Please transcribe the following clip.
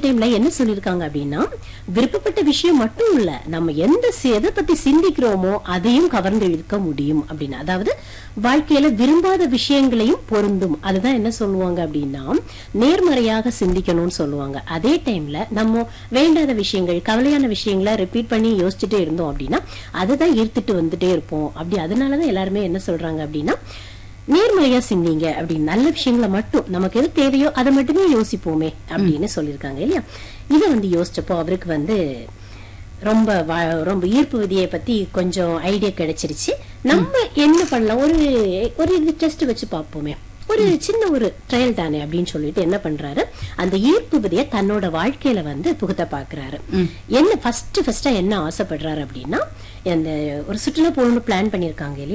டைம்ல என்ன சொல்லியிருக்காங்க அப்படின்னா விருப்பப்பட்ட விஷயம் மட்டும் இல்ல நம்ம எந்த சி- எதை பத்தி சிந்திக்கிறோமோ அதையும் கவர்ந்து இழுக்க முடியும் அப்படின்னு அதாவது வாழ்க்கையில விரும்பாத விஷயங்களையும் பொருந்தும் அதுதான் என்ன சொல்லுவாங்க அப்படின்னா நேர்மறையாக சிந்திக்கணும்னு சொல்லுவாங்க அதே டைம்ல நம்ம வேண்டாத விஷயங்கள் கவலையான விஷயங்களை ரிப்பீட் பண்ணி யோசிச்சுட்டே இருந்தோம் அப்படின்னா அதுதான் ஈர்த்துட்டு வந்துட்டே இருப்போம் அப்படி அதனாலதான் எல்லாருமே என்ன சொல்றாங்க அப்படின்னா நேர்மறையா சிந்திங்க அப்படின்னு நல்ல விஷயங்களை மட்டும் நமக்கு எது தேவையோ அதை மட்டுமே யோசிப்போமே அப்படின்னு சொல்லியிருக்காங்க இல்லையா இதை வந்து யோசிச்சப்போ அவருக்கு வந்து ரொம்ப வா- ரொம்ப ஈர்ப்பு விதியை பத்தி கொஞ்சம் ஐடியா கிடைச்சிருச்சு நம்ம என்ன பண்ணலாம் ஒரு ஒரு இது டெஸ்ட் வச்சு பார்ப்போமே ஒரு சின்ன ஒரு ட்ரையல் தானே அப்படின்னு சொல்லிட்டு என்ன பண்றாரு அந்த ஈர்ப்பு விதியை தன்னோட வாழ்க்கையில வந்து புகுத்த பாக்குறாரு என்ன ஃபர்ஸ்ட் ஃபர்ஸ்டா என்ன ஆசைப்படுறாரு அப்படின்னா அந்த ஒரு சுற்றுலா போகணும்னு பிளான் பண்ணியிருக்காங்க இல்லையா